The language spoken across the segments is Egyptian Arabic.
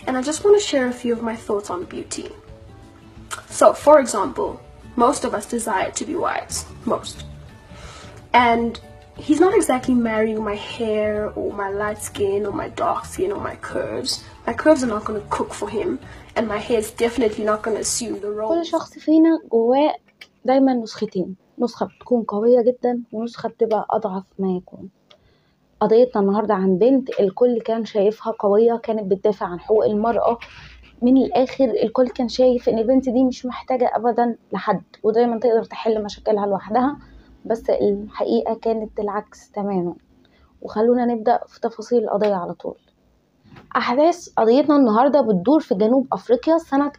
and I just want to share a few of my thoughts on beauty. So, for example, most of us desire to be wise. Most. And he's not exactly marrying my hair or my light skin or my dark skin or my curves. My curves are not going to cook for him, and my hair is definitely not going to assume the role. كل شخص فينا جواه دايما نسختين نسخة بتكون قوية جدا ونسخة بتبقى أضعف ما يكون قضيتنا النهاردة عن بنت الكل كان شايفها قوية كانت بتدافع عن حقوق المرأة من الآخر الكل كان شايف إن البنت دي مش محتاجة أبدا لحد ودايما تقدر تحل مشاكلها لوحدها بس الحقيقة كانت العكس تماما وخلونا نبدأ في تفاصيل القضية على طول أحداث قضيتنا النهاردة بتدور في جنوب أفريقيا سنة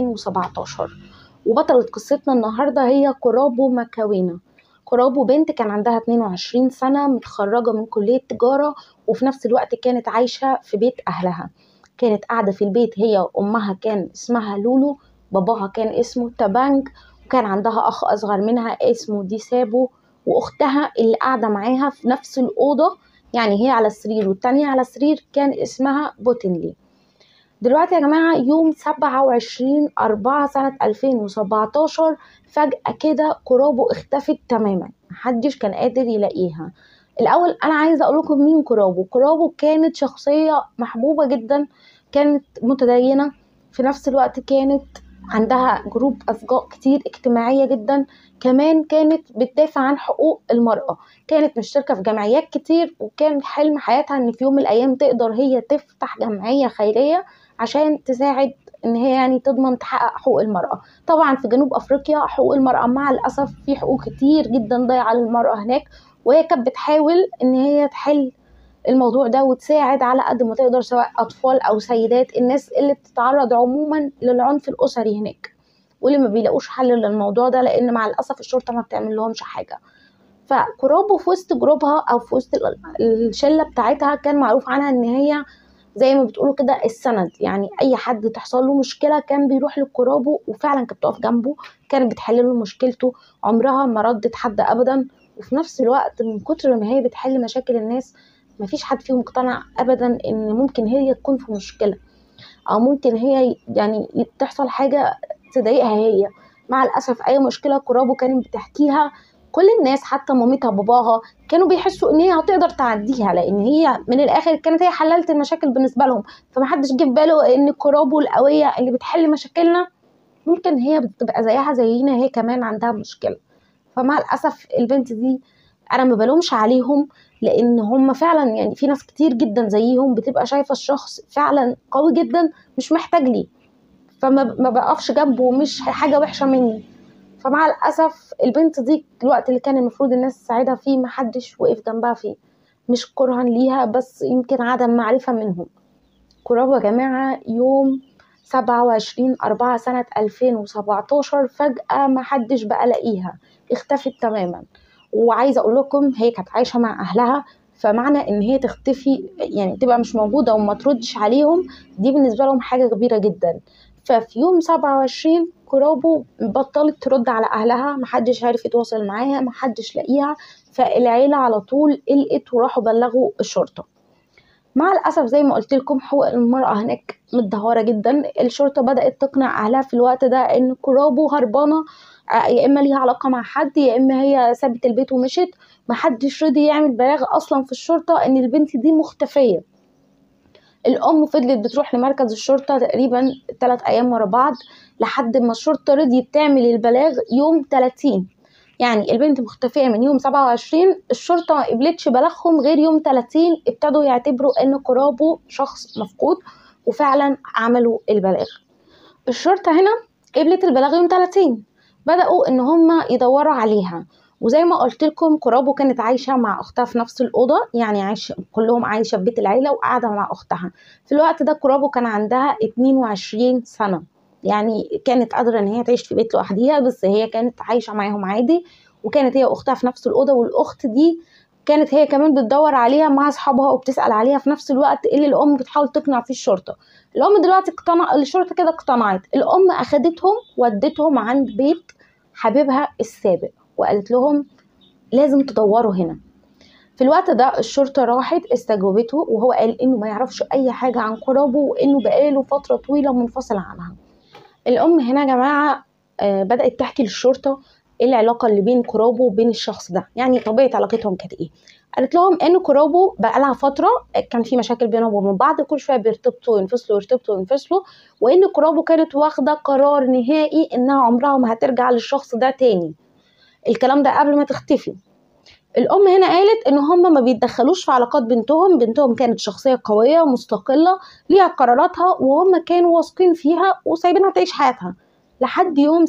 2017 وبطلة قصتنا النهاردة هي كورابو ماكاوينا كورابو بنت كان عندها 22 سنة متخرجة من كلية تجارة وفي نفس الوقت كانت عايشة في بيت أهلها كانت قاعدة في البيت هي وأمها كان اسمها لولو باباها كان اسمه تابانج وكان عندها أخ أصغر منها اسمه ديسابو وأختها اللي قاعدة معاها في نفس الأوضة يعني هي على السرير والتانية على السرير كان اسمها بوتنلي دلوقتي يا جماعة يوم سبعة وعشرين أربعة سنة ألفين وسبعتاشر فجأة كده كورابو اختفت تماما محدش كان قادر يلاقيها الأول أنا عايزة أقول لكم مين كورابو كورابو كانت شخصية محبوبة جدا كانت متدينة في نفس الوقت كانت عندها جروب أصدقاء كتير اجتماعية جدا كمان كانت بتدافع عن حقوق المرأة كانت مشتركة في جمعيات كتير وكان حلم حياتها ان في يوم من الايام تقدر هي تفتح جمعية خيرية عشان تساعد ان هي يعني تضمن تحقق حقوق المرأة طبعا في جنوب افريقيا حقوق المرأة مع الاسف في حقوق كتير جدا ضايعة للمرأة هناك وهي كانت بتحاول ان هي تحل الموضوع ده وتساعد على قد ما تقدر سواء اطفال او سيدات الناس اللي بتتعرض عموما للعنف الاسري هناك واللي ما بيلاقوش حل للموضوع ده لان مع الاسف الشرطه ما بتعمل لهمش حاجه فكروبو في وسط جروبها او في وسط الشله بتاعتها كان معروف عنها ان هي زي ما بتقولوا كده السند يعني اي حد تحصل له مشكله كان بيروح لكورابو وفعلا كانت بتقف جنبه كانت بتحل له مشكلته عمرها ما ردت حد ابدا وفي نفس الوقت من كتر ما هي بتحل مشاكل الناس مفيش حد فيهم مقتنع ابدا ان ممكن هي تكون في مشكله او ممكن هي يعني تحصل حاجه تضايقها هي مع الاسف اي مشكله كورابو كانت بتحكيها كل الناس حتى مامتها باباها كانوا بيحسوا ان هي هتقدر تعديها لان هي من الاخر كانت هي حللة المشاكل بالنسبه لهم فمحدش جه في باله ان كورابو القويه اللي بتحل مشاكلنا ممكن هي بتبقى زيها زينا هي كمان عندها مشكله فمع الاسف البنت دي انا ما بلومش عليهم لان هم فعلا يعني في ناس كتير جدا زيهم بتبقى شايفه الشخص فعلا قوي جدا مش محتاج ليه فما ما بقفش جنبه مش حاجه وحشه مني فمع الاسف البنت دي الوقت اللي كان المفروض الناس تساعدها فيه محدش وقف جنبها فيه مش كرها ليها بس يمكن عدم معرفه منهم كرابة يا جماعه يوم سبعة وعشرين أربعة سنة ألفين وسبعتاشر فجأة محدش بقى لاقيها اختفت تماما وعايزة أقول لكم هي كانت عايشة مع أهلها فمعنى ان هي تختفي يعني تبقى مش موجودة وما تردش عليهم دي بالنسبة لهم حاجة كبيرة جدا ففي يوم سبعة وعشرين كرابو بطلت ترد على أهلها محدش عارف يتواصل معاها محدش لاقيها فالعيلة على طول قلقت وراحوا بلغوا الشرطة مع الأسف زي ما قلت لكم حقوق المرأة هناك متدهورة جدا الشرطة بدأت تقنع أهلها في الوقت ده إن كرابو هربانة يا إما ليها علاقة مع حد يا إما هي سابت البيت ومشت محدش رضي يعمل بلاغ أصلا في الشرطة إن البنت دي مختفية الأم فضلت بتروح لمركز الشرطة تقريبا تلات أيام ورا بعض لحد ما الشرطة رضيت تعمل البلاغ يوم 30 يعني البنت مختفية من يوم 27 الشرطة ما قبلتش بلاغهم غير يوم 30 ابتدوا يعتبروا إن كرابو شخص مفقود وفعلا عملوا البلاغ الشرطة هنا قبلت البلاغ يوم 30 بدأوا إن هما يدوروا عليها وزي ما قلت لكم كرابو كانت عايشة مع أختها في نفس الأوضة يعني عايشة كلهم عايشة في بيت العيلة وقاعدة مع أختها في الوقت ده كرابو كان عندها 22 سنة يعني كانت قادرة إن هي تعيش في بيت لوحديها بس هي كانت عايشة معاهم عادي وكانت هي وأختها في نفس الأوضة والأخت دي كانت هي كمان بتدور عليها مع أصحابها وبتسأل عليها في نفس الوقت اللي الأم بتحاول تقنع فيه الشرطة الأم دلوقتي اقتنع الشرطة كده اقتنعت الأم أخدتهم ودتهم عند بيت حبيبها السابق وقالت لهم لازم تدوروا هنا في الوقت ده الشرطة راحت استجوبته وهو قال إنه ما يعرفش أي حاجة عن قرابه وإنه بقاله فترة طويلة منفصل عنها الأم هنا يا جماعة آه، بدأت تحكي للشرطة إيه العلاقة اللي بين قرابه وبين الشخص ده يعني طبيعة علاقتهم كانت إيه قالت لهم إن قرابه بقى لها فترة كان في مشاكل بينهم وبين بعض كل شوية بيرتبطوا وينفصلوا ويرتبطوا وينفصلوا وإن قرابه كانت واخدة قرار نهائي إنها عمرها ما هترجع للشخص ده تاني الكلام ده قبل ما تختفي الام هنا قالت ان هم ما بيتدخلوش في علاقات بنتهم بنتهم كانت شخصيه قويه مستقله ليها قراراتها وهم كانوا واثقين فيها وسايبينها تعيش حياتها لحد يوم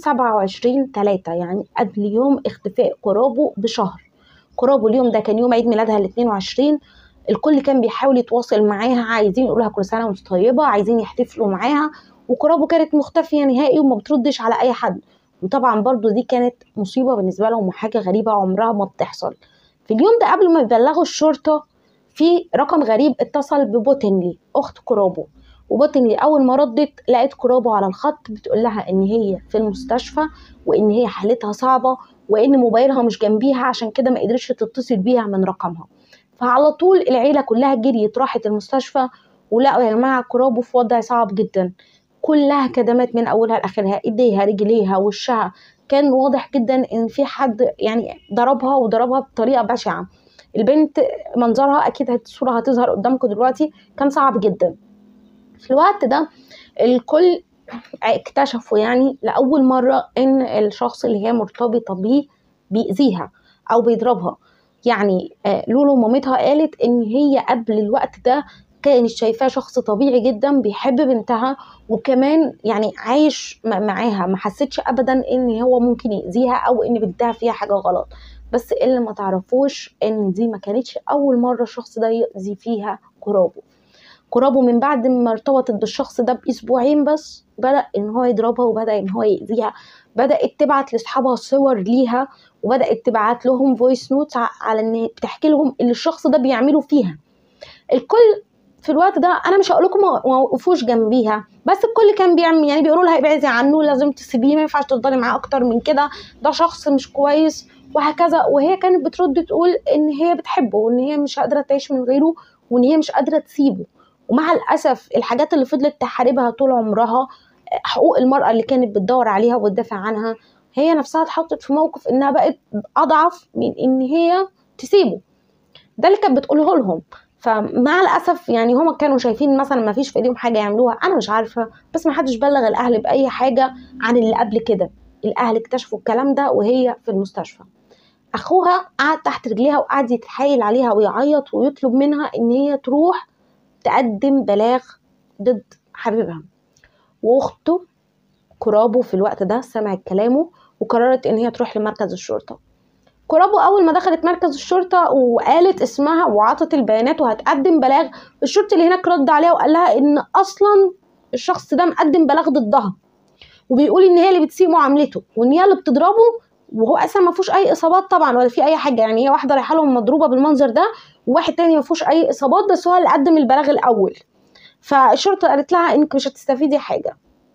27 3 يعني قبل يوم اختفاء قرابه بشهر قرابه اليوم ده كان يوم عيد ميلادها ال 22 الكل كان بيحاول يتواصل معاها عايزين يقولوا لها كل سنه وانت طيبه عايزين يحتفلوا معاها وقرابه كانت مختفيه نهائي وما بتردش على اي حد وطبعا برضو دي كانت مصيبه بالنسبه لهم وحاجه غريبه عمرها ما بتحصل في اليوم ده قبل ما يبلغوا الشرطة في رقم غريب اتصل ببوتنلي أخت كرابو وبوتنلي أول ما ردت لقيت كرابو على الخط بتقول لها إن هي في المستشفى وإن هي حالتها صعبة وإن موبايلها مش جنبيها عشان كده ما قدرتش تتصل بيها من رقمها فعلى طول العيلة كلها جريت راحت المستشفى ولقوا يا جماعة كرابو في وضع صعب جدا كلها كدمات من أولها لآخرها إيديها رجليها وشها كان واضح جدا ان في حد يعني ضربها وضربها بطريقه بشعه البنت منظرها اكيد الصوره هتظهر قدامكم دلوقتي كان صعب جدا في الوقت ده الكل اكتشفوا يعني لاول مره ان الشخص اللي هي مرتبطه بيه بيأذيها او بيضربها يعني آه، لولو مامتها قالت ان هي قبل الوقت ده كانت شايفاه شخص طبيعي جدا بيحب بنتها وكمان يعني عايش معاها ما حسيتش ابدا ان هو ممكن يأذيها او ان بنتها فيها حاجه غلط بس اللي ما تعرفوش ان دي ما كانتش اول مره الشخص ده يأذي فيها قرابه قرابه من بعد ما ارتبطت بالشخص ده باسبوعين بس بدأ ان هو يضربها وبدأ ان هو يأذيها بدأت تبعت لاصحابها صور ليها وبدأت تبعت لهم فويس نوتس على ان بتحكي لهم اللي الشخص ده بيعمله فيها الكل في الوقت ده انا مش هقول لكم ما وقفوش جنبيها بس الكل كان بيعمل يعني بيقولوا لها ابعدي عنه لازم تسيبيه ما ينفعش تفضلي معاه اكتر من كده ده شخص مش كويس وهكذا وهي كانت بترد تقول ان هي بتحبه وان هي مش قادره تعيش من غيره وان هي مش قادره تسيبه ومع الاسف الحاجات اللي فضلت تحاربها طول عمرها حقوق المراه اللي كانت بتدور عليها وتدافع عنها هي نفسها اتحطت في موقف انها بقت اضعف من ان هي تسيبه ده اللي كانت بتقوله لهم فمع الاسف يعني هما كانوا شايفين مثلا ما فيش في ايديهم حاجه يعملوها انا مش عارفه بس ما حدش بلغ الاهل باي حاجه عن اللي قبل كده الاهل اكتشفوا الكلام ده وهي في المستشفى اخوها قعد تحت رجليها وقعد يتحايل عليها ويعيط ويطلب منها ان هي تروح تقدم بلاغ ضد حبيبها واخته كرابو في الوقت ده سمعت كلامه وقررت ان هي تروح لمركز الشرطه كرابو اول ما دخلت مركز الشرطه وقالت اسمها وعطت البيانات وهتقدم بلاغ الشرطي اللي هناك رد عليها وقال لها ان اصلا الشخص ده مقدم بلاغ ضدها وبيقول ان هي اللي بتسيء معاملته وان هي اللي بتضربه وهو اصلا ما فيهوش اي اصابات طبعا ولا في اي حاجه يعني هي واحده رايحه لهم مضروبه بالمنظر ده وواحد تاني ما فيهوش اي اصابات بس هو اللي قدم البلاغ الاول فالشرطه قالت لها انك مش هتستفيدي حاجه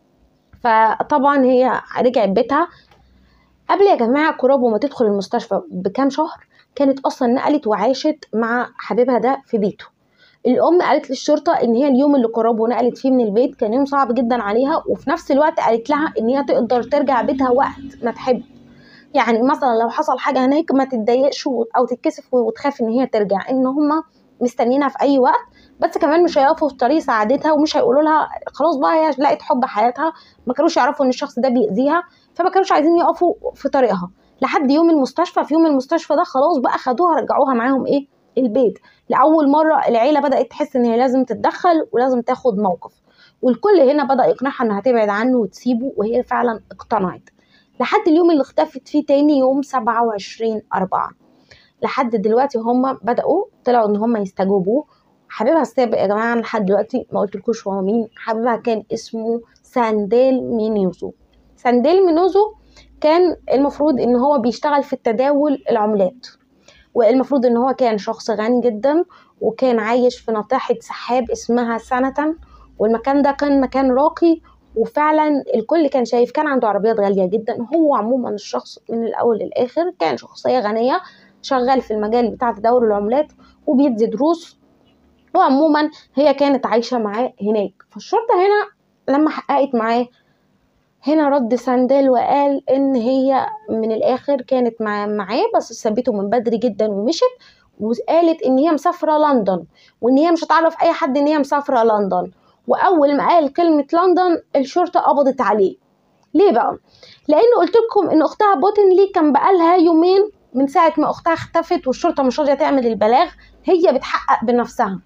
فطبعا هي رجعت بيتها قبل يا جماعه كرابو ما تدخل المستشفى بكام شهر كانت اصلا نقلت وعاشت مع حبيبها ده في بيته الام قالت للشرطه ان هي اليوم اللي كرابو نقلت فيه من البيت كان يوم صعب جدا عليها وفي نفس الوقت قالت لها ان هي تقدر ترجع بيتها وقت ما تحب يعني مثلا لو حصل حاجه هناك ما تتضايقش او تتكسف وتخاف ان هي ترجع ان هما مستنيينها في اي وقت بس كمان مش هيقفوا في طريق سعادتها ومش هيقولوا لها خلاص بقى هي لقت حب حياتها ما كانوش يعرفوا ان الشخص ده بيأذيها فما كانوش عايزين يقفوا في طريقها لحد يوم المستشفى في يوم المستشفى ده خلاص بقى خدوها رجعوها معاهم ايه البيت لاول مره العيله بدات تحس ان هي لازم تتدخل ولازم تاخد موقف والكل هنا بدا يقنعها انها تبعد عنه وتسيبه وهي فعلا اقتنعت لحد اليوم اللي اختفت فيه تاني يوم 27 أربعة لحد دلوقتي هم بدأوا طلعوا إن هم يستجوبوه حبيبها السابق يا جماعة لحد دلوقتي ما قلتلكوش هو مين حبيبها كان اسمه سانديل مينيوزو سانديل مينوزو كان المفروض ان هو بيشتغل في التداول العملات والمفروض ان هو كان شخص غني جدا وكان عايش في ناطحة سحاب اسمها سنة والمكان ده كان مكان راقي وفعلا الكل كان شايف كان عنده عربيات غالية جدا هو عموما الشخص من الأول للآخر كان شخصية غنية شغال في المجال بتاع تداول العملات وبيدي دروس وعموما هي كانت عايشة معاه هناك فالشرطة هنا لما حققت معاه هنا رد ساندال وقال ان هي من الاخر كانت مع- معاه بس سابته من بدري جدا ومشت وقالت ان هي مسافره لندن وان هي مش هتعرف اي حد ان هي مسافره لندن واول ما قال كلمه لندن الشرطه قبضت عليه ليه بقى لان قلت لكم ان اختها بوتنلي كان بقالها يومين من ساعه ما اختها اختفت والشرطه مش راضيه تعمل البلاغ هي بتحقق بنفسها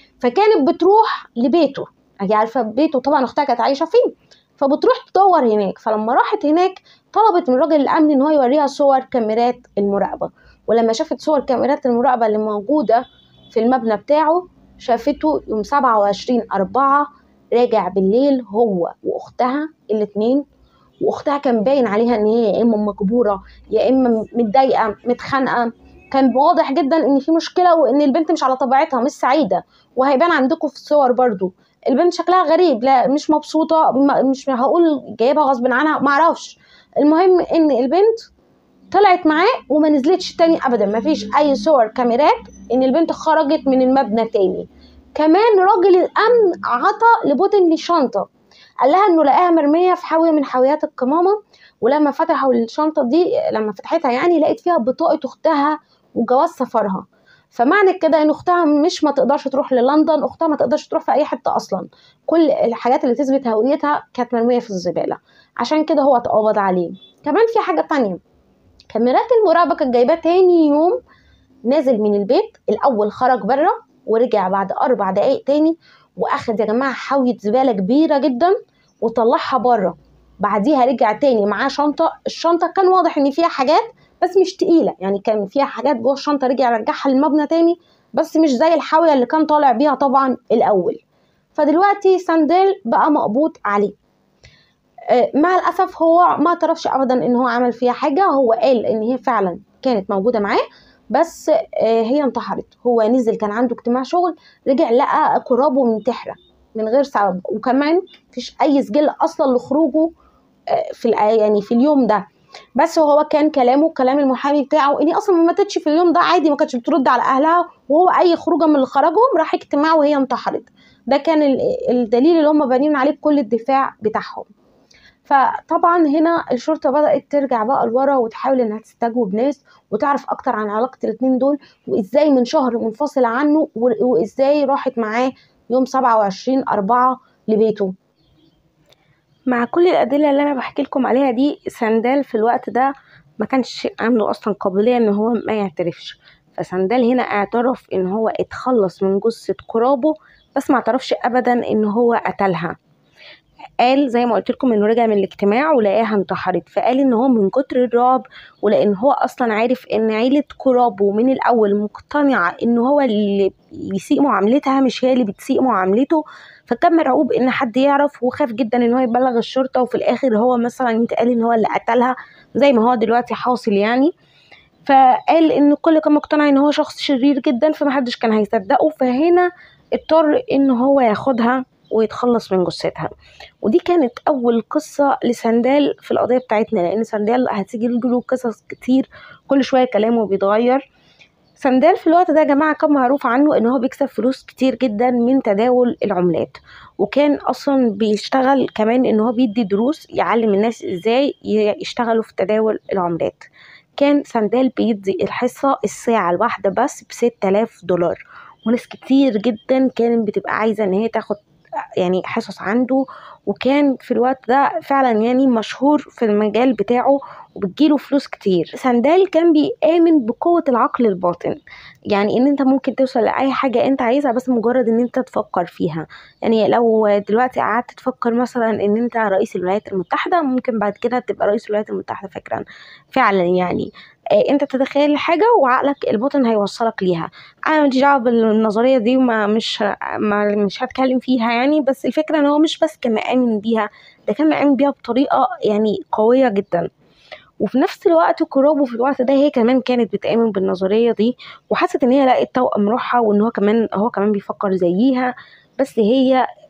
فكانت بتروح لبيته هي عارفه بيته طبعا اختها كانت عايشه فيه فبتروح تدور هناك فلما راحت هناك طلبت من راجل الامن ان هو يوريها صور كاميرات المراقبه ولما شافت صور كاميرات المراقبه اللي موجوده في المبنى بتاعه شافته يوم 27 أربعة راجع بالليل هو واختها الاتنين واختها كان باين عليها ان هي يا اما مجبوره يا اما متضايقه متخانقه كان واضح جدا ان في مشكله وان البنت مش على طبيعتها مش سعيده وهيبان عندكم في الصور برضو البنت شكلها غريب لا مش مبسوطه م- مش هقول جايبها غصب عنها معرفش المهم ان البنت طلعت معاه وما نزلتش تاني ابدا ما فيش اي صور كاميرات ان البنت خرجت من المبنى تاني كمان راجل الامن عطى لبوتين شنطه قال لها انه لقاها مرميه في حاويه من حاويات القمامه ولما فتحوا الشنطه دي لما فتحتها يعني لقيت فيها بطاقه اختها وجواز سفرها فمعنى كده ان اختها مش ما تقدرش تروح للندن اختها ما تقدرش تروح في اي حته اصلا كل الحاجات اللي تثبت هويتها كانت مرميه في الزباله عشان كده هو اتقبض عليه كمان في حاجه تانية كاميرات المراقبه كانت جايباه تاني يوم نازل من البيت الاول خرج بره ورجع بعد اربع دقايق تاني واخد يا جماعه حاويه زباله كبيره جدا وطلعها بره بعديها رجع تاني معاه شنطه الشنطه كان واضح ان فيها حاجات بس مش تقيله يعني كان فيها حاجات جوه الشنطه رجع رجعها المبنى تاني بس مش زي الحاويه اللي كان طالع بيها طبعا الاول فدلوقتي سانديل بقى مقبوض عليه آه، مع الاسف هو ما اعترفش ابدا ان هو عمل فيها حاجه هو قال ان هي فعلا كانت موجوده معاه بس آه، هي انتحرت هو نزل كان عنده اجتماع شغل رجع لقى قرابه منتحره من غير سبب وكمان مفيش اي سجل اصلا لخروجه آه، في الآ- يعني في اليوم ده بس هو كان كلامه كلام المحامي بتاعه اني اصلا ما ماتتش في اليوم ده عادي ما كانتش بترد على اهلها وهو اي خروجه من اللي خرجهم راح اجتماع وهي انتحرت ده كان ال- الدليل اللي هم بانين عليه كل الدفاع بتاعهم فطبعا هنا الشرطة بدأت ترجع بقى لورا وتحاول انها تستجوب ناس وتعرف اكتر عن علاقة الاتنين دول وازاي من شهر منفصل عنه و- وازاي راحت معاه يوم 27 أربعة لبيته مع كل الأدلة اللي أنا بحكي لكم عليها دي سندال في الوقت ده ما كانش عنده أصلا قابلية إن هو ما يعترفش فسندال هنا اعترف إن هو اتخلص من جثة قرابه بس ما اعترفش أبدا إن هو قتلها قال زي ما قلت لكم انه رجع من الاجتماع ولقاها انتحرت فقال ان هو من كتر الرعب ولان هو اصلا عارف ان عيله قرابه من الاول مقتنعه ان هو اللي بيسيء معاملتها مش هي اللي بتسيء معاملته فكان مرعوب ان حد يعرف وخاف جدا ان هو يبلغ الشرطه وفي الاخر هو مثلا يتقال ان هو اللي قتلها زي ما هو دلوقتي حاصل يعني فقال ان الكل كان مقتنع ان هو شخص شرير جدا فمحدش كان هيصدقه فهنا اضطر ان هو ياخدها ويتخلص من جثتها ودي كانت اول قصه لسندال في القضيه بتاعتنا لان سندال هتيجي له قصص كتير كل شويه كلامه بيتغير سندال في الوقت ده يا جماعه كان معروف عنه ان هو بيكسب فلوس كتير جدا من تداول العملات وكان اصلا بيشتغل كمان ان هو بيدي دروس يعلم الناس ازاي يشتغلوا في تداول العملات كان سندال بيدي الحصه الساعه الواحده بس ب 6000 دولار وناس كتير جدا كانت بتبقى عايزه ان هي تاخد يعني حصص عنده وكان في الوقت ده فعلا يعني مشهور في المجال بتاعه وبتجيله فلوس كتير سندال كان بيآمن بقوة العقل الباطن يعني ان انت ممكن توصل لأي حاجة انت عايزها بس مجرد ان انت تفكر فيها يعني لو دلوقتي قعدت تفكر مثلا ان انت رئيس الولايات المتحدة ممكن بعد كده تبقى رئيس الولايات المتحدة فكرا فعلا يعني آه، انت تتخيل حاجة وعقلك الباطن هيوصلك ليها انا ماليش دعوه بالنظريه دي وما مش ما مش هتكلم فيها يعني بس الفكره ان هو مش بس كان مآمن بيها ده كان مآمن بيها بطريقه يعني قويه جدا وفي نفس الوقت كروبو في الوقت ده هي كمان كانت بتآمن بالنظريه دي وحست ان هي لقت توأم روحها وان هو كمان هو كمان بيفكر زيها بس هي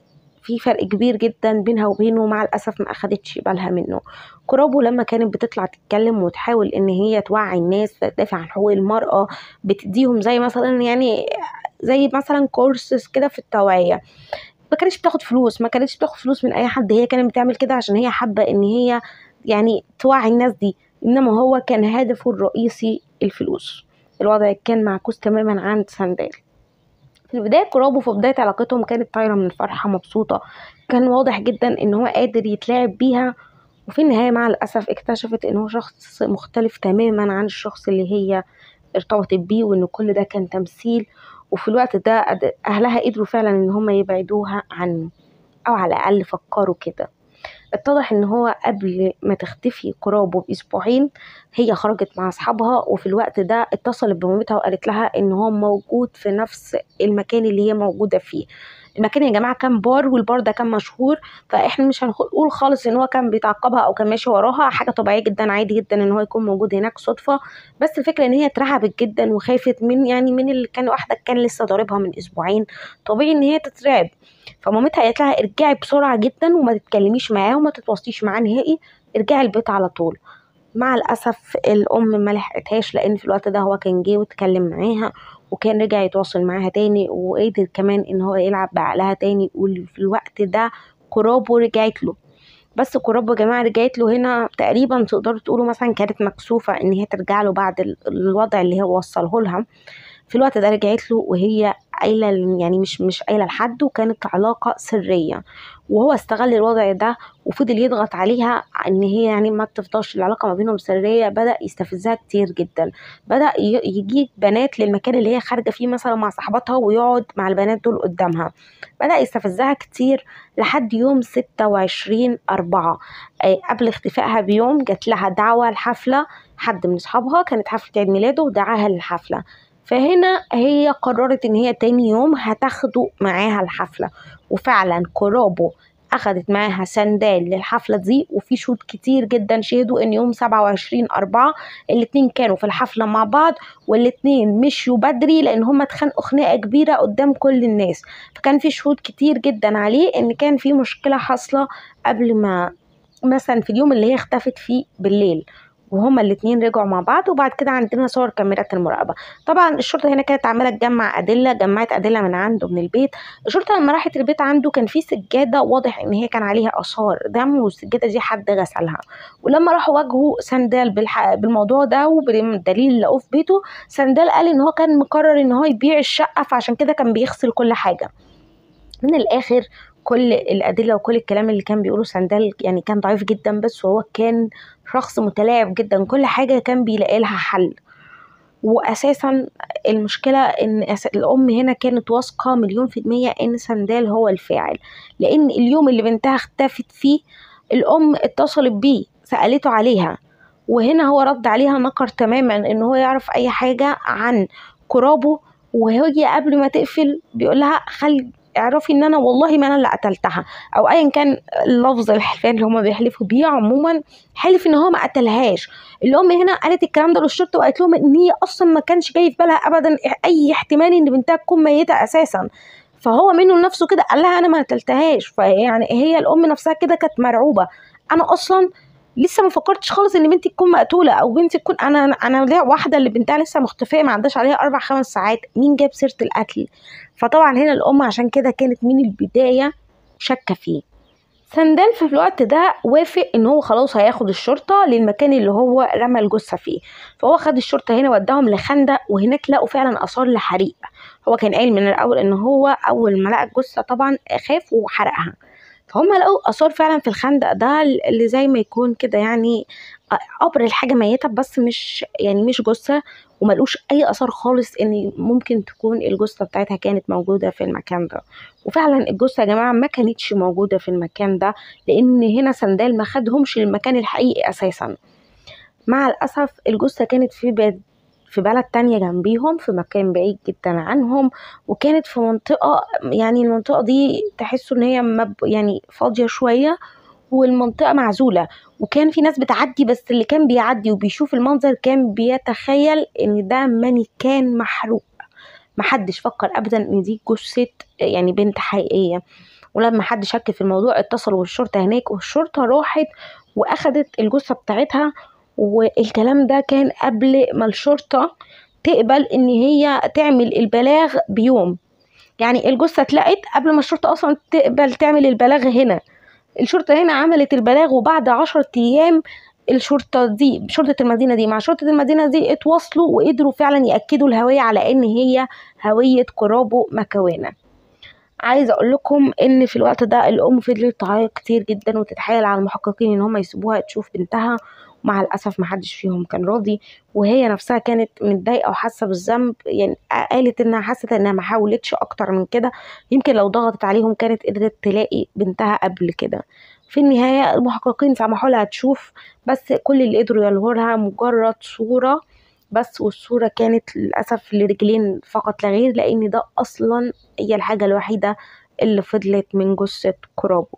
في فرق كبير جدا بينها وبينه مع الاسف ما اخدتش بالها منه كرابو لما كانت بتطلع تتكلم وتحاول ان هي توعي الناس تدافع عن حقوق المرأة بتديهم زي مثلا يعني زي مثلا كورسز كده في التوعية ما كانتش بتاخد فلوس ما كانتش بتاخد فلوس من اي حد هي كانت بتعمل كده عشان هي حابة ان هي يعني توعي الناس دي انما هو كان هدفه الرئيسي الفلوس الوضع كان معكوس تماما عن ساندال في البداية كرابو في بداية علاقتهم كانت طايرة من الفرحة مبسوطة كان واضح جدا ان هو قادر يتلاعب بيها وفي النهاية مع الأسف اكتشفت ان هو شخص مختلف تماما عن الشخص اللي هي ارتبطت بيه وان كل ده كان تمثيل وفي الوقت ده قد- اهلها قدروا فعلا ان هم يبعدوها عنه او على الاقل فكروا كده اتضح ان هو قبل ما تختفي قرابه باسبوعين هي خرجت مع اصحابها وفي الوقت ده اتصلت بمامتها وقالت لها ان هو موجود في نفس المكان اللي هي موجوده فيه المكان يا جماعه كان بار والبار ده كان مشهور فاحنا مش هنقول خالص ان هو كان بيتعقبها او كان ماشي وراها حاجه طبيعيه جدا عادي جدا ان هو يكون موجود هناك صدفه بس الفكره ان هي اترعبت جدا وخافت من يعني من اللي كان واحده كان لسه ضاربها من اسبوعين طبيعي ان هي تترعب فمامتها قالت لها ارجعي بسرعه جدا وما تتكلميش معاه وما تتواصليش معاه نهائي ارجعي البيت على طول مع الاسف الام ما لحقتهاش لان في الوقت ده هو كان جه واتكلم معاها وكان رجع يتواصل معاها تاني وقدر كمان ان هو يلعب بعقلها تاني وفي الوقت ده كرابو رجعت له بس كرابو يا جماعه رجعت له هنا تقريبا تقدروا تقولوا مثلا كانت مكسوفه ان هي ترجع له بعد ال- الوضع اللي هو وصله لها في الوقت ده رجعت له وهي قايله يعني مش مش قايله لحد وكانت علاقه سريه وهو استغل الوضع ده وفضل يضغط عليها ان هي يعني ما تفضلش العلاقه ما بينهم سريه بدا يستفزها كتير جدا بدا ي- يجيب بنات للمكان اللي هي خارجه فيه مثلا مع صاحباتها ويقعد مع البنات دول قدامها بدا يستفزها كتير لحد يوم 26 أربعة آه، قبل اختفائها بيوم جات لها دعوة لحفلة حد من أصحابها كانت حفلة عيد ميلاده ودعاها للحفلة فهنا هي قررت ان هي تاني يوم هتاخده معاها الحفلة وفعلا كرابو أخدت معاها سندال للحفلة دي وفي شهود كتير جدا شهدوا إن يوم سبعة وعشرين أربعة الاتنين كانوا في الحفلة مع بعض والاتنين مشيوا بدري لأن هما اتخانقوا خناقة كبيرة قدام كل الناس فكان في شهود كتير جدا عليه إن كان في مشكلة حاصلة قبل ما مثلا في اليوم اللي هي اختفت فيه بالليل وهما الاتنين رجعوا مع بعض وبعد كده عندنا صور كاميرات المراقبة طبعا الشرطة هنا كانت عمالة تجمع أدلة جمعت أدلة من عنده من البيت الشرطة لما راحت البيت عنده كان في سجادة واضح إن هي كان عليها آثار دم والسجادة دي حد غسلها ولما راحوا واجهوا سندال بالح... بالموضوع ده وبالدليل اللي لقوه في بيته سندال قال إن هو كان مقرر إن هو يبيع الشقة فعشان كده كان بيغسل كل حاجة من الآخر كل الأدلة وكل الكلام اللي كان بيقوله سندال يعني كان ضعيف جدا بس هو كان شخص متلاعب جدا كل حاجة كان بيلاقي لها حل وأساسا المشكلة إن أس- الأم هنا كانت واثقة مليون في المية إن سندال هو الفاعل لأن اليوم اللي بنتها اختفت فيه الأم اتصلت بيه سألته عليها وهنا هو رد عليها نكر تماما إن هو يعرف أي حاجة عن كرابه وهي قبل ما تقفل بيقول لها خلي اعرفي ان انا والله ما انا اللي قتلتها او ايا كان اللفظ الحلفان اللي هما بيحلفوا بيه عموما حلف ان هو ما قتلهاش الام هنا قالت الكلام ده للشرطه وقالت لهم ان هي اصلا ما كانش جاي في بالها ابدا اي احتمال ان بنتها تكون ميته اساسا فهو منه لنفسه كده قال لها انا ما قتلتهاش فيعني هي الام نفسها كده كانت مرعوبه انا اصلا لسه ما فكرتش خالص ان بنتي تكون مقتوله او بنتي تكون انا انا ليه واحده اللي بنتها لسه مختفيه ما عداش عليها اربع خمس ساعات مين جاب سيره القتل فطبعا هنا الام عشان كده كانت من البدايه شاكه فيه سندال في الوقت ده وافق ان هو خلاص هياخد الشرطه للمكان اللي هو رمى الجثه فيه فهو خد الشرطه هنا وداهم لخندق وهناك لقوا فعلا اثار لحريق هو كان قايل من الاول ان هو اول ما لقى الجثه طبعا خاف وحرقها فهم لقوا اثار فعلا في الخندق ده اللي زي ما يكون كده يعني قبر الحاجه ميته بس مش يعني مش جثه وملقوش اي اثار خالص ان ممكن تكون الجثه بتاعتها كانت موجوده في المكان ده وفعلا الجثه يا جماعه ما كانتش موجوده في المكان ده لان هنا سندال ما خدهمش للمكان الحقيقي اساسا مع الاسف الجثه كانت في بلد في بلد تانية جنبيهم في مكان بعيد جدا عنهم وكانت في منطقة يعني المنطقة دي تحسوا ان هي مب يعني فاضية شوية والمنطقة معزولة وكان في ناس بتعدي بس اللي كان بيعدي وبيشوف المنظر كان بيتخيل ان ده مانيكان محروق محدش فكر ابدا ان دي جثة يعني بنت حقيقية ولما حد شك في الموضوع اتصلوا بالشرطة هناك والشرطة راحت وأخدت الجثة بتاعتها والكلام ده كان قبل ما الشرطة تقبل إن هي تعمل البلاغ بيوم يعني الجثة اتلقت قبل ما الشرطة أصلا تقبل تعمل البلاغ هنا الشرطة هنا عملت البلاغ وبعد عشرة أيام الشرطة دي شرطة المدينة دي مع شرطة المدينة دي اتواصلوا وقدروا فعلا يأكدوا الهوية على إن هي هوية كرابو مكاوينا عايزة أقول لكم إن في الوقت ده الأم فضلت تعيط كتير جدا وتتحايل على المحققين إن هم يسيبوها تشوف بنتها ومع الأسف محدش فيهم كان راضي وهي نفسها كانت متضايقة وحاسة بالذنب يعني قالت إنها حست إنها ما حاولتش أكتر من كده يمكن لو ضغطت عليهم كانت قدرت تلاقي بنتها قبل كده في النهاية المحققين سمحوا لها تشوف بس كل اللي قدروا يلهوا لها مجرد صورة بس والصورة كانت للأسف لرجلين فقط لا غير لأن ده أصلا هي الحاجة الوحيدة اللي فضلت من جثة كرابو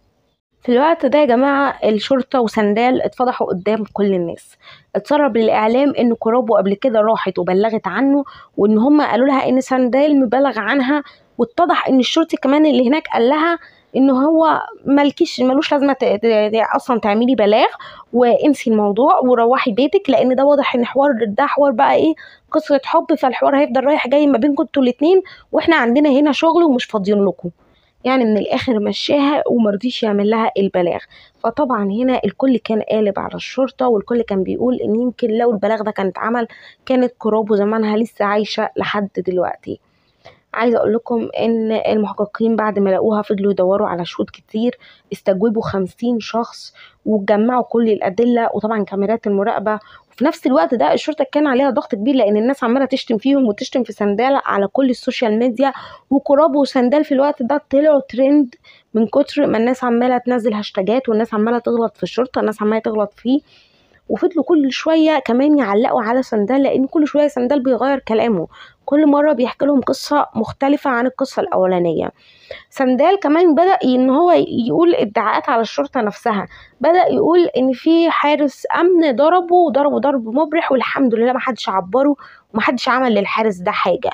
في الوقت ده يا جماعة الشرطة وسندال اتفضحوا قدام كل الناس اتسرب للإعلام إن كرابو قبل كده راحت وبلغت عنه وإن هما قالوا لها إن سندال مبلغ عنها واتضح إن الشرطي كمان اللي هناك قال لها إن هو مالكيش ملوش لازمة ت- ت- أصلا تعملي بلاغ وانسي الموضوع وروحي بيتك لأن ده واضح إن حوار ده حوار بقى إيه قصة حب فالحوار هيفضل رايح جاي ما بينكم انتوا الاتنين واحنا عندنا هنا شغل ومش فاضيين لكم يعني من الاخر مشاها ومرضيش يعمل لها البلاغ فطبعا هنا الكل كان قالب على الشرطه والكل كان بيقول ان يمكن لو البلاغ ده كان اتعمل كانت كرابو زمانها لسه عايشه لحد دلوقتي عايزه اقول لكم ان المحققين بعد ما لقوها فضلوا يدوروا على شهود كتير استجوبوا خمسين شخص وجمعوا كل الادله وطبعا كاميرات المراقبه وفي نفس الوقت ده الشرطه كان عليها ضغط كبير لان الناس عماله تشتم فيهم وتشتم في سندال على كل السوشيال ميديا وكرابو وسندال في الوقت ده طلعوا ترند من كتر ما الناس عماله تنزل هاشتاجات والناس عماله تغلط في الشرطه الناس عماله تغلط فيه وفضلوا كل شويه كمان يعلقوا على سندال لان كل شويه سندال بيغير كلامه كل مره بيحكي لهم قصه مختلفه عن القصه الاولانيه سندال كمان بدا ان هو يقول ادعاءات على الشرطه نفسها بدا يقول ان في حارس امن ضربه وضربه ضرب مبرح والحمد لله ما حدش عبره وما حدش عمل للحارس ده حاجه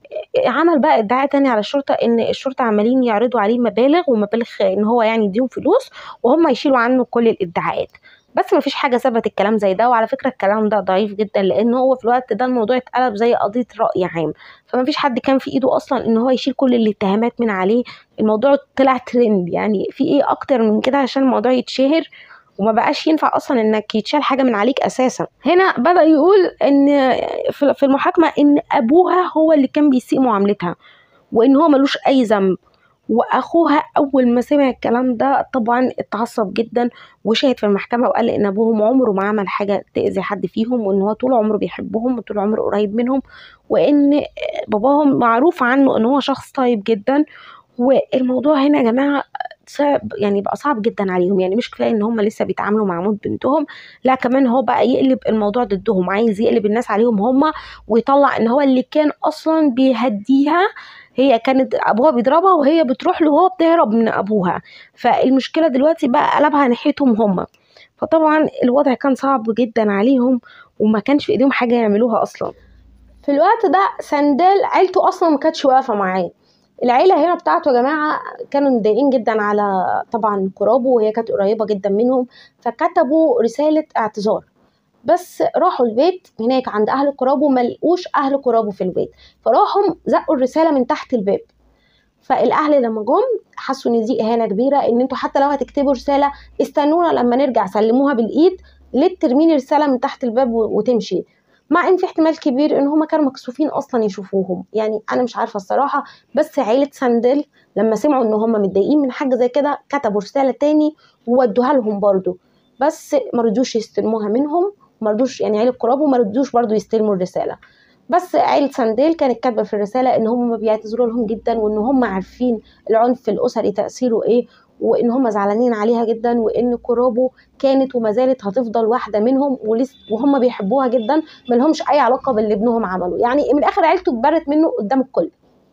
عمل بقى ادعاء تاني على الشرطه ان الشرطه عمالين يعرضوا عليه مبالغ ومبالغ ان هو يعني يديهم فلوس وهم يشيلوا عنه كل الادعاءات بس مفيش حاجه ثبت الكلام زي ده وعلى فكره الكلام ده ضعيف جدا لان هو في الوقت ده الموضوع اتقلب زي قضيه راي عام فمفيش حد كان في ايده اصلا ان هو يشيل كل الاتهامات من عليه الموضوع طلع ترند يعني في ايه اكتر من كده عشان الموضوع يتشهر وما بقاش ينفع اصلا انك يتشال حاجه من عليك اساسا هنا بدا يقول ان في في المحاكمه ان ابوها هو اللي كان بيسيء معاملتها وان هو ملوش اي ذنب واخوها اول ما سمع الكلام ده طبعا اتعصب جدا وشهد في المحكمه وقال ان ابوهم عمره ما عمل حاجه تاذي حد فيهم وان هو طول عمره بيحبهم وطول عمره قريب منهم وان باباهم معروف عنه ان هو شخص طيب جدا والموضوع هنا يا جماعه صعب يعني بقى صعب جدا عليهم يعني مش كفايه ان هم لسه بيتعاملوا مع موت بنتهم لا كمان هو بقى يقلب الموضوع ضدهم عايز يقلب الناس عليهم هم ويطلع ان هو اللي كان اصلا بيهديها هي كانت ابوها بيضربها وهي بتروح له وهو بتهرب من ابوها فالمشكله دلوقتي بقى قلبها ناحيتهم هم فطبعا الوضع كان صعب جدا عليهم وما كانش في ايديهم حاجه يعملوها اصلا في الوقت ده سندال عيلته اصلا ما كانتش واقفه معاه العيله هنا بتاعته يا جماعه كانوا متضايقين جدا على طبعا كرابو وهي كانت قريبه جدا منهم فكتبوا رساله اعتذار بس راحوا البيت هناك عند اهل كرابو ما لقوش اهل كرابو في البيت فراحوا زقوا الرساله من تحت الباب فالاهل لما جم حسوا ان دي اهانه كبيره ان انتوا حتى لو هتكتبوا رساله استنونا لما نرجع سلموها بالايد ليه ترميني رساله من تحت الباب وتمشي مع ان في احتمال كبير ان هما كانوا مكسوفين اصلا يشوفوهم يعني انا مش عارفه الصراحه بس عيله سندل لما سمعوا ان هما متضايقين من حاجه زي كده كتبوا رساله تاني وودوها لهم برضو بس ما رضوش يستلموها منهم ما رضوش يعني عيله كرابو ما رضوش برضو يستلموا الرساله بس عيلة سانديل كانت كاتبة في الرسالة إن هم بيعتذروا لهم جدا وإن هم عارفين العنف الأسري تأثيره إيه وإن هم زعلانين عليها جدا وإن كرابو كانت وما زالت هتفضل واحدة منهم ولس وهم بيحبوها جدا ملهمش أي علاقة باللي ابنهم عمله يعني من الآخر عيلته اتبرت منه قدام الكل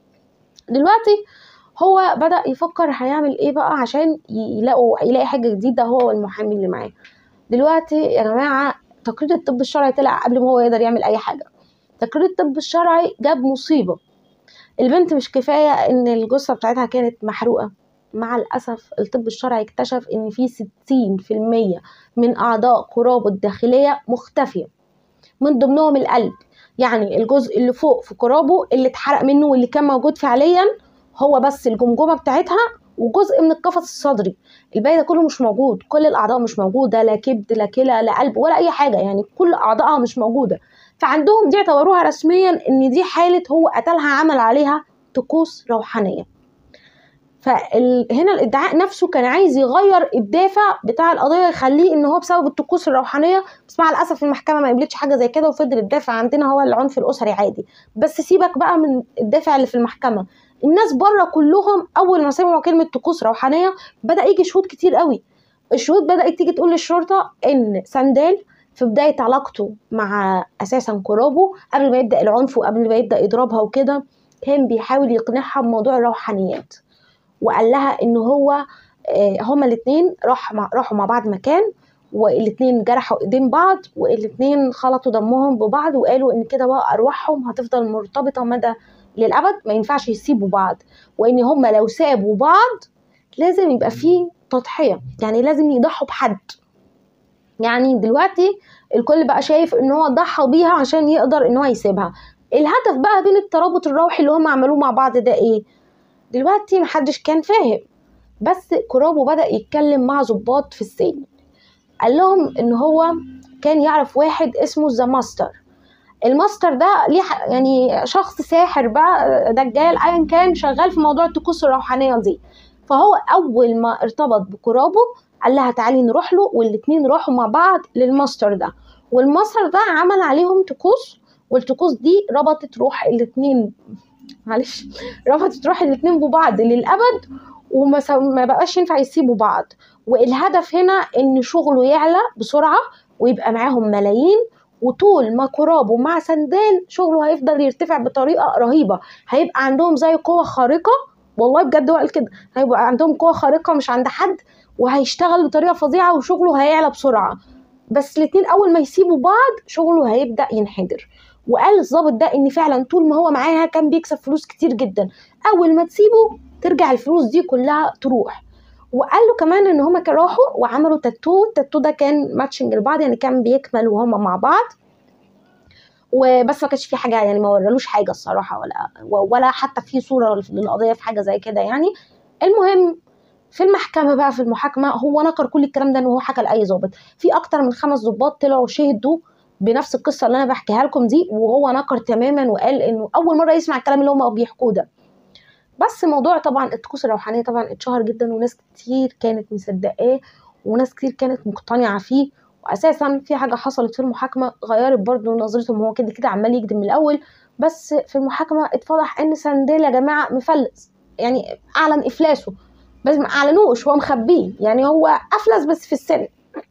دلوقتي هو بدأ يفكر هيعمل إيه بقى عشان يلاقوا يلاقي حاجة جديدة هو والمحامي اللي معاه دلوقتي يا جماعة تقرير الطب الشرعي طلع قبل ما هو يقدر يعمل أي حاجة تقرير الطب الشرعي جاب مصيبة البنت مش كفاية ان الجثة بتاعتها كانت محروقة مع الأسف الطب الشرعي اكتشف إن في ستين في المية من أعضاء قرابه الداخلية مختفية من ضمنهم القلب يعني الجزء اللي فوق في قرابه اللي اتحرق منه واللي كان موجود فعليا هو بس الجمجمة بتاعتها وجزء من القفص الصدري الباقي ده كله مش موجود كل الأعضاء مش موجودة لا كبد لا كلى لا قلب ولا أي حاجة يعني كل أعضائها مش موجودة فعندهم دي اعتبروها رسميا إن دي حالة هو قتلها عمل عليها طقوس روحانية فهنا الادعاء نفسه كان عايز يغير الدافع بتاع القضيه يخليه ان هو بسبب الطقوس الروحانيه بس مع الاسف المحكمه ما قبلتش حاجه زي كده وفضل الدافع عندنا هو العنف الاسري عادي بس سيبك بقى من الدافع اللي في المحكمه الناس بره كلهم اول ما سمعوا كلمه طقوس روحانيه بدا يجي شهود كتير قوي الشهود بدات تيجي تقول للشرطه ان سندال في بدايه علاقته مع اساسا قرابه قبل ما يبدا العنف وقبل ما يبدا يضربها وكده كان بيحاول يقنعها بموضوع الروحانيات وقال لها ان هو آه، هما الاثنين راح مع راحوا مع بعض مكان والاثنين جرحوا ايدين بعض والاثنين خلطوا دمهم ببعض وقالوا ان كده بقى ارواحهم هتفضل مرتبطه مدى للابد ما ينفعش يسيبوا بعض وان هما لو سابوا بعض لازم يبقى فيه تضحيه يعني لازم يضحوا بحد يعني دلوقتي الكل بقى شايف ان هو ضحى بيها عشان يقدر ان هو يسيبها الهدف بقى بين الترابط الروحي اللي هم عملوه مع بعض ده ايه دلوقتي محدش كان فاهم بس كرابو بدأ يتكلم مع ضباط في السجن قال لهم ان هو كان يعرف واحد اسمه ذا ماستر الماستر ده ليه ح- يعني شخص ساحر بقى دجال ايا كان شغال في موضوع الطقوس الروحانيه دي فهو اول ما ارتبط بكرابو قال لها تعالي نروح له والاتنين راحوا مع بعض للماستر ده والماستر ده عمل عليهم طقوس والطقوس دي ربطت روح الاتنين معلش ربطت روح الاتنين ببعض للأبد وما سو- ما بقاش ينفع يسيبوا بعض والهدف هنا ان شغله يعلى بسرعة ويبقى معاهم ملايين وطول ما كرابه مع سندال شغله هيفضل يرتفع بطريقة رهيبة هيبقى عندهم زي قوة خارقة والله بجد هو قال كده هيبقى عندهم قوة خارقة مش عند حد وهيشتغل بطريقة فظيعة وشغله هيعلى بسرعة بس الاتنين أول ما يسيبوا بعض شغله هيبدأ ينحدر وقال الظابط ده ان فعلا طول ما هو معاها كان بيكسب فلوس كتير جدا اول ما تسيبه ترجع الفلوس دي كلها تروح وقال له كمان ان هما كانوا راحوا وعملوا تاتو التاتو ده كان ماتشنج لبعض يعني كان بيكمل وهما مع بعض وبس ما كانش في حاجه يعني ما ورالوش حاجه الصراحه ولا ولا حتى في صوره للقضيه في حاجه زي كده يعني المهم في المحكمه بقى في المحاكمه هو نكر كل الكلام ده ان هو حكى لاي ظابط في اكتر من خمس ظباط طلعوا شهدوا بنفس القصه اللي انا بحكيها لكم دي وهو نكر تماما وقال انه اول مره يسمع الكلام اللي هم بيحكوه ده بس موضوع طبعا الطقوس الروحانيه طبعا اتشهر جدا وناس كتير كانت مصدقاه وناس كتير كانت مقتنعه فيه واساسا في حاجه حصلت في المحاكمه غيرت برضه نظرتهم هو كده كده عمال يكذب من الاول بس في المحاكمه اتفضح ان سنديل يا جماعه مفلس يعني اعلن افلاسه بس ما اعلنوش هو مخبيه يعني هو افلس بس في السن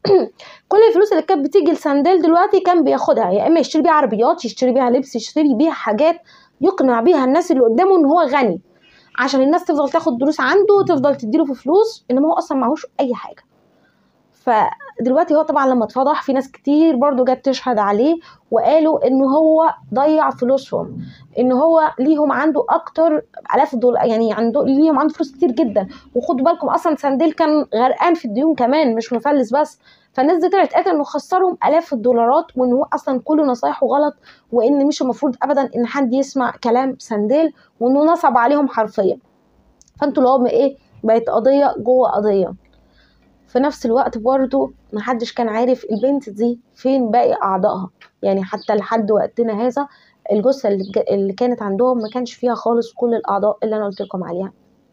كل الفلوس اللي كانت بتيجي لسانديل دلوقتي كان بياخدها يا اما يشتري بيها عربيات يشتري بيها لبس يشتري بيها حاجات يقنع بيها الناس اللي قدامه ان هو غني عشان الناس تفضل تاخد دروس عنده وتفضل تديله في فلوس انما هو اصلا معهوش اي حاجه فدلوقتي هو طبعا لما اتفضح في ناس كتير برضو جت تشهد عليه وقالوا ان هو ضيع فلوسهم ان هو ليهم عنده اكتر الاف دولار يعني عنده ليهم عنده فلوس كتير جدا وخدوا بالكم اصلا سانديل كان غرقان في الديون كمان مش مفلس بس فالناس دي طلعت قالت انه خسرهم الاف الدولارات وان هو اصلا كل نصايحه غلط وان مش المفروض ابدا ان حد يسمع كلام سانديل وانه نصب عليهم حرفيا فانتوا اللي هو ايه بقت قضيه جوه قضيه في نفس الوقت برضو محدش كان عارف البنت دي فين باقي اعضائها يعني حتى لحد وقتنا هذا الجثه اللي, اللي كانت عندهم ما كانش فيها خالص كل الاعضاء اللي انا قلت لكم عليها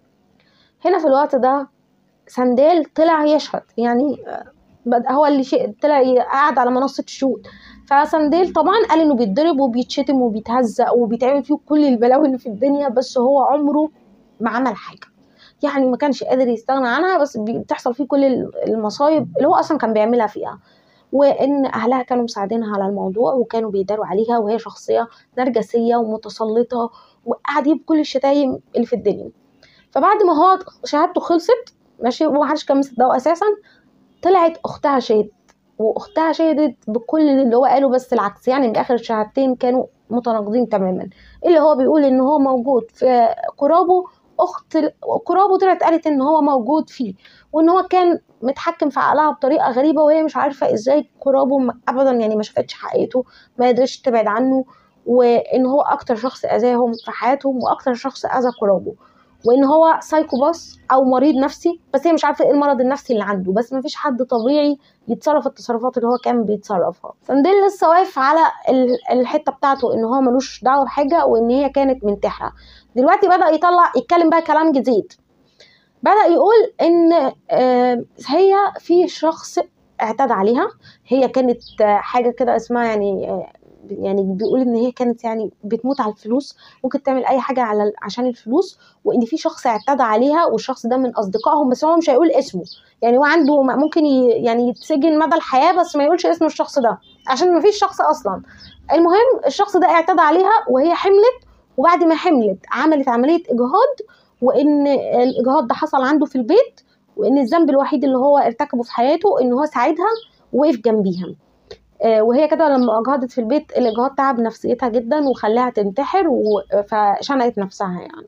هنا في الوقت ده سندال طلع يشهد يعني هو اللي شيء طلع قاعد على منصه الشهود فسنديل طبعا قال انه بيتضرب وبيتشتم وبيتهزق وبيتعمل فيه كل البلاوي اللي في الدنيا بس هو عمره ما عمل حاجه يعني ما كانش قادر يستغنى عنها بس بتحصل فيه كل المصايب اللي هو اصلا كان بيعملها فيها وان اهلها كانوا مساعدينها على الموضوع وكانوا بيداروا عليها وهي شخصيه نرجسيه ومتسلطه وقاعد بكل الشتايم اللي في الدنيا فبعد ما هو شهادته خلصت ماشي ومحدش كان مصدقه اساسا طلعت اختها شهدت واختها شهدت بكل اللي هو قاله بس العكس يعني من اخر الشهادتين كانوا متناقضين تماما اللي هو بيقول ان هو موجود في قرابه اخت كرابو طلعت قالت ان هو موجود فيه وان هو كان متحكم في عقلها بطريقه غريبه وهي مش عارفه ازاي كرابو م- ابدا يعني ما شافتش حقيقته ما قدرتش تبعد عنه وان هو اكتر شخص اذاهم في حياتهم واكتر شخص اذى كرابو وان هو سايكو باس او مريض نفسي بس هي مش عارفه ايه المرض النفسي اللي عنده بس ما فيش حد طبيعي يتصرف التصرفات اللي هو كان بيتصرفها سنديل لسه واقف على ال- الحته بتاعته ان هو ملوش دعوه بحاجه وان هي كانت منتحره دلوقتي بدا يطلع يتكلم بقى كلام جديد بدا يقول ان آه، هي في شخص اعتدى عليها هي كانت آه، حاجه كده اسمها يعني آه، يعني بيقول ان هي كانت يعني بتموت على الفلوس ممكن تعمل اي حاجه على عشان الفلوس وان في شخص اعتدى عليها والشخص ده من اصدقائهم بس هو مش هيقول اسمه يعني هو عنده ممكن ي- يعني يتسجن مدى الحياه بس ما يقولش اسم الشخص ده عشان ما فيش شخص اصلا المهم الشخص ده اعتدى عليها وهي حملت وبعد ما حملت عملت عمليه اجهاض وان الاجهاض ده حصل عنده في البيت وان الذنب الوحيد اللي هو ارتكبه في حياته ان هو ساعدها ووقف جنبيها آه، وهي كده لما اجهضت في البيت الاجهاض تعب نفسيتها جدا وخلاها تنتحر و- فشنقت نفسها يعني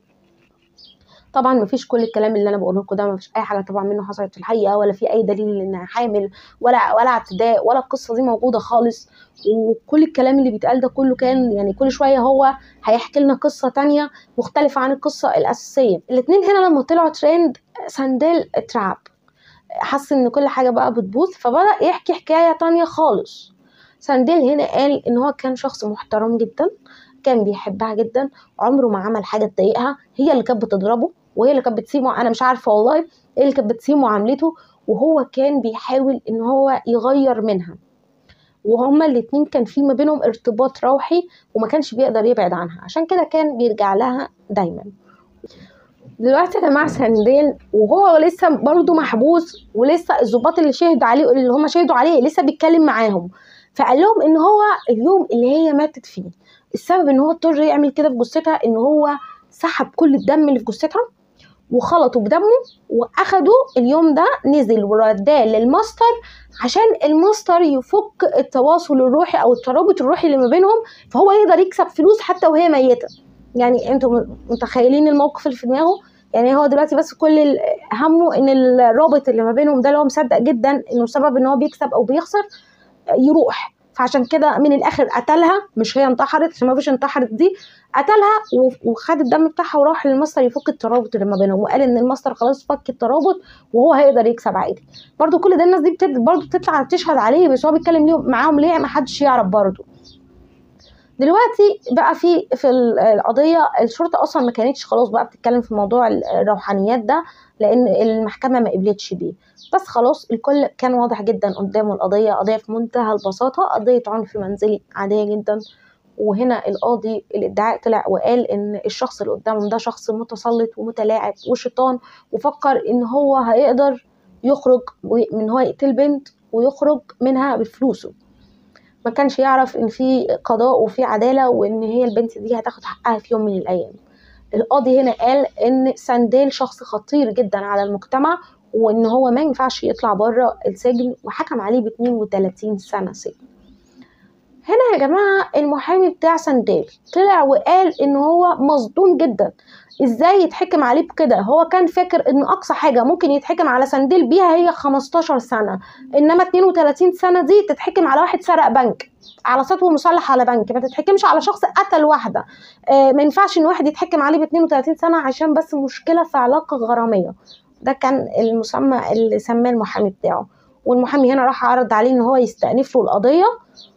طبعا مفيش كل الكلام اللي انا بقوله لكم ده مفيش اي حاجه طبعا منه حصلت في الحقيقه ولا في اي دليل انها حامل ولا ولا اعتداء ولا القصه دي موجوده خالص وكل الكلام اللي بيتقال ده كله كان يعني كل شويه هو هيحكي لنا قصه تانية مختلفه عن القصه الاساسيه الاتنين هنا لما طلعوا ترند سانديل اترعب حس ان كل حاجه بقى بتبوظ فبدا يحكي حكايه تانية خالص سانديل هنا قال ان هو كان شخص محترم جدا كان بيحبها جدا عمره ما عمل حاجه تضايقها هي اللي كانت بتضربه وهي اللي كانت بتسيب انا مش عارفه والله ايه اللي كانت بتسيب معاملته وهو كان بيحاول ان هو يغير منها وهما الاتنين كان في ما بينهم ارتباط روحي وما كانش بيقدر يبعد عنها عشان كده كان بيرجع لها دايما دلوقتي يا جماعه سانديل وهو لسه برضه محبوس ولسه الضباط اللي شهدوا عليه اللي هم شهدوا عليه لسه بيتكلم معاهم فقال لهم ان هو اليوم اللي هي ماتت فيه السبب ان هو اضطر يعمل كده في جثتها ان هو سحب كل الدم اللي في جثتها وخلطه بدمه واخده اليوم ده نزل ورداه للماستر عشان الماستر يفك التواصل الروحي او الترابط الروحي اللي ما بينهم فهو يقدر يكسب فلوس حتى وهي ميته يعني انتوا متخيلين الموقف اللي في دماغه يعني هو دلوقتي بس كل ال- همه ان الرابط اللي ما بينهم ده اللي هو مصدق جدا انه سبب ان هو بيكسب او بيخسر يروح فعشان كده من الاخر قتلها مش هي انتحرت عشان ما فيش انتحرت دي قتلها و- وخد الدم بتاعها وراح للماستر يفك الترابط اللي ما بينهم وقال ان الماستر خلاص فك الترابط وهو هيقدر يكسب عادي برضو كل ده الناس دي بتد... برضو بتطلع تشهد عليه بس هو بيتكلم ليهم معاهم ليه ما حدش يعرف برضو دلوقتي بقى في في ال- القضيه الشرطه اصلا ما كانتش خلاص بقى بتتكلم في موضوع الروحانيات ده لان المحكمه ما قبلتش بيه بس خلاص الكل كان واضح جدا قدامه القضيه قضيه في منتهى البساطه قضيه عنف منزلي عاديه جدا وهنا القاضي الادعاء طلع وقال ان الشخص اللي قدامهم ده شخص متسلط ومتلاعب وشيطان وفكر ان هو هيقدر يخرج من هو يقتل بنت ويخرج منها بفلوسه ما كانش يعرف ان في قضاء وفي عداله وان هي البنت دي هتاخد حقها في يوم من الايام القاضي هنا قال ان سانديل شخص خطير جدا على المجتمع وان هو ما ينفعش يطلع بره السجن وحكم عليه ب 32 سنه سجن هنا يا جماعه المحامي بتاع سانديل طلع وقال ان هو مصدوم جدا ازاي يتحكم عليه بكده هو كان فاكر ان اقصى حاجه ممكن يتحكم على سانديل بيها هي 15 سنه انما 32 سنه دي تتحكم على واحد سرق بنك على سطو مسلح على بنك ما تتحكمش على شخص قتل واحده آه ما ينفعش ان واحد يتحكم عليه ب 32 سنه عشان بس مشكله في علاقه غراميه ده كان المسمى اللي سماه المحامي بتاعه والمحامي هنا راح عرض عليه ان هو يستأنف له القضيه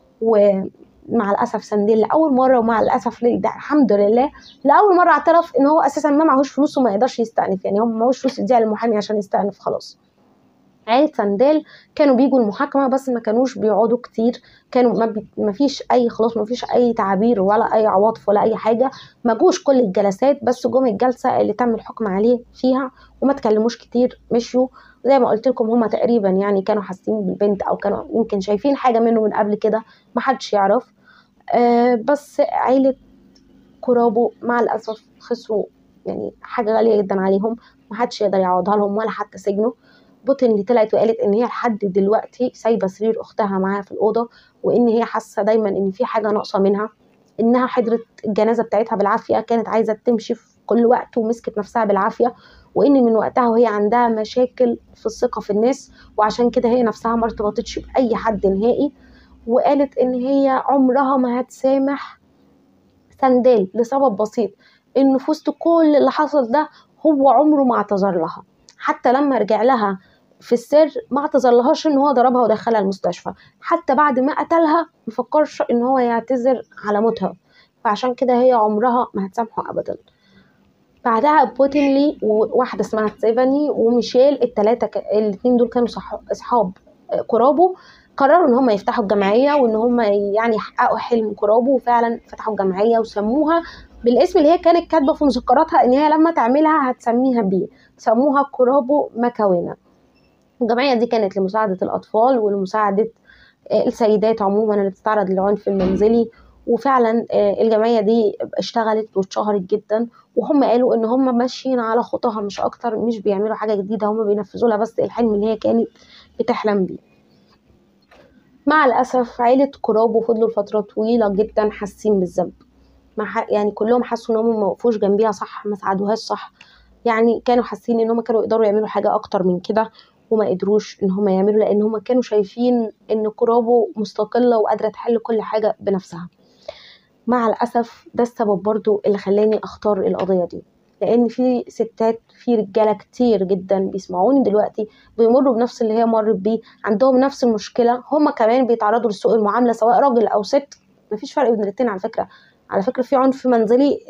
ومع الاسف سنديل لاول مره ومع الاسف ليه ده الحمد لله لاول مره اعترف ان هو اساسا ما معهوش فلوس وما يقدرش يستأنف يعني هو ما معهوش فلوس يديها للمحامي عشان يستأنف خلاص عيلة سندال كانوا بيجوا المحاكمة بس ما كانوش بيقعدوا كتير كانوا ما, بي... ما فيش أي خلاص ما فيش أي تعابير ولا أي عواطف ولا أي حاجة ما جوش كل الجلسات بس جم الجلسة اللي تم الحكم عليه فيها وما تكلموش كتير مشيوا زي ما قلت لكم هما تقريبا يعني كانوا حاسين بالبنت أو كانوا يمكن شايفين حاجة منه من قبل كده ما حدش يعرف آه بس عيلة كرابو مع الأسف خسروا يعني حاجة غالية جدا عليهم ما حدش يقدر يعوضها لهم ولا حتى سجنه بوتين اللي طلعت وقالت ان هي لحد دلوقتي سايبه سرير اختها معاها في الاوضه وان هي حاسه دايما ان في حاجه ناقصه منها انها حضرت الجنازه بتاعتها بالعافيه كانت عايزه تمشي في كل وقت ومسكت نفسها بالعافيه وان من وقتها وهي عندها مشاكل في الثقه في الناس وعشان كده هي نفسها ما ارتبطتش باي حد نهائي وقالت ان هي عمرها ما هتسامح سندال لسبب بسيط ان في وسط كل اللي حصل ده هو عمره ما اعتذر لها حتى لما رجع لها في السر ما اعتذر لهاش ان هو ضربها ودخلها المستشفى حتى بعد ما قتلها مفكرش ان هو يعتذر على موتها فعشان كده هي عمرها ما هتسامحه ابدا بعدها بوتنلي وواحده اسمها تيفاني وميشيل التلاتة ك... الاتنين دول كانوا صح... اصحاب كرابو قرروا ان هم يفتحوا الجمعيه وان هم يعني يحققوا حلم كرابو وفعلا فتحوا الجمعيه وسموها بالاسم اللي هي كانت كاتبه في مذكراتها ان هي لما تعملها هتسميها بيه سموها كرابو مكاوينا الجمعيه دي كانت لمساعده الاطفال ولمساعده السيدات عموما اللي بتتعرض للعنف المنزلي وفعلا الجمعيه دي اشتغلت واتشهرت جدا وهم قالوا ان هم ماشيين على خطاها مش اكتر مش بيعملوا حاجه جديده هم بينفذوا لها بس الحلم اللي هي كانت بتحلم بيه مع الاسف عيله كرابو فضلوا فتره طويله جدا حاسين بالذنب يعني كلهم حسوا ان هم ما وقفوش جنبيها صح ما ساعدوهاش صح يعني كانوا حاسين ان هم كانوا يقدروا يعملوا حاجه اكتر من كده وما قدروش ان هم يعملوا لان هم كانوا شايفين ان كرابو مستقله وقادره تحل كل حاجه بنفسها مع الاسف ده السبب برضو اللي خلاني اختار القضيه دي لان في ستات في رجاله كتير جدا بيسمعوني دلوقتي بيمروا بنفس اللي هي مرت بيه عندهم نفس المشكله هم كمان بيتعرضوا لسوء المعامله سواء راجل او ست مفيش فرق بين الاتنين على فكره على فكره في عنف منزلي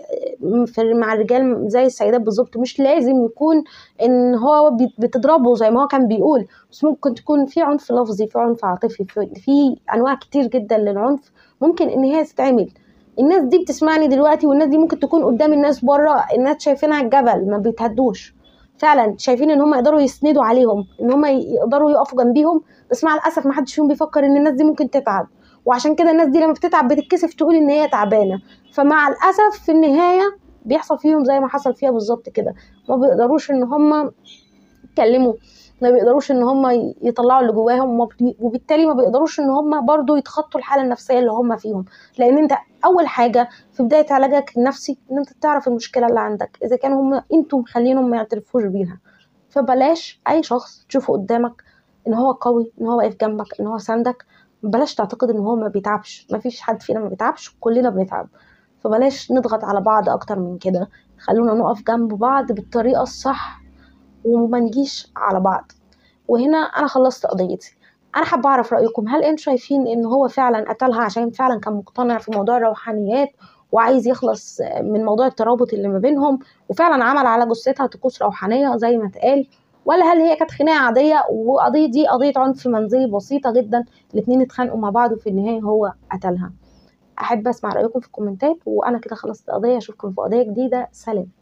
مع الرجال زي السيدات بالظبط مش لازم يكون ان هو بتضربه زي ما هو كان بيقول بس ممكن تكون في عنف لفظي في عنف عاطفي في, في انواع كتير جدا للعنف ممكن ان هي تتعمل الناس دي بتسمعني دلوقتي والناس دي ممكن تكون قدام الناس بره الناس شايفينها الجبل ما بيتهدوش فعلا شايفين ان هم يقدروا يسندوا عليهم ان هم يقدروا يقفوا جنبيهم بس مع الاسف ما حدش فيهم بيفكر ان الناس دي ممكن تتعب وعشان كده الناس دي لما بتتعب بتتكسف تقول ان هي تعبانه فمع الاسف في النهايه بيحصل فيهم زي ما حصل فيها بالظبط كده ما بيقدروش ان هم يتكلموا ما بيقدروش ان هم يطلعوا اللي جواهم وبالتالي ما بيقدروش ان هم برضو يتخطوا الحاله النفسيه اللي هم فيهم لان انت اول حاجه في بدايه علاجك النفسي ان انت تعرف المشكله اللي عندك اذا كانوا هم انتم مخلينهم ما يعترفوش بيها فبلاش اي شخص تشوفه قدامك ان هو قوي ان هو واقف جنبك ان هو ساندك بلاش تعتقد ان هو ما بيتعبش ما فيش حد فينا ما بيتعبش كلنا بنتعب فبلاش نضغط على بعض اكتر من كده خلونا نقف جنب بعض بالطريقه الصح وما نجيش على بعض وهنا انا خلصت قضيتي انا حابه اعرف رايكم هل انتوا شايفين ان هو فعلا قتلها عشان فعلا كان مقتنع في موضوع الروحانيات وعايز يخلص من موضوع الترابط اللي ما بينهم وفعلا عمل على جثتها طقوس روحانيه زي ما اتقال ولا هل هي كانت خناقه عاديه وقضيه دي قضيه عنف منزلي بسيطه جدا الاتنين اتخانقوا مع بعض وفي النهايه هو قتلها احب اسمع رايكم في الكومنتات وانا كده خلصت القضيه اشوفكم في قضيه جديده سلام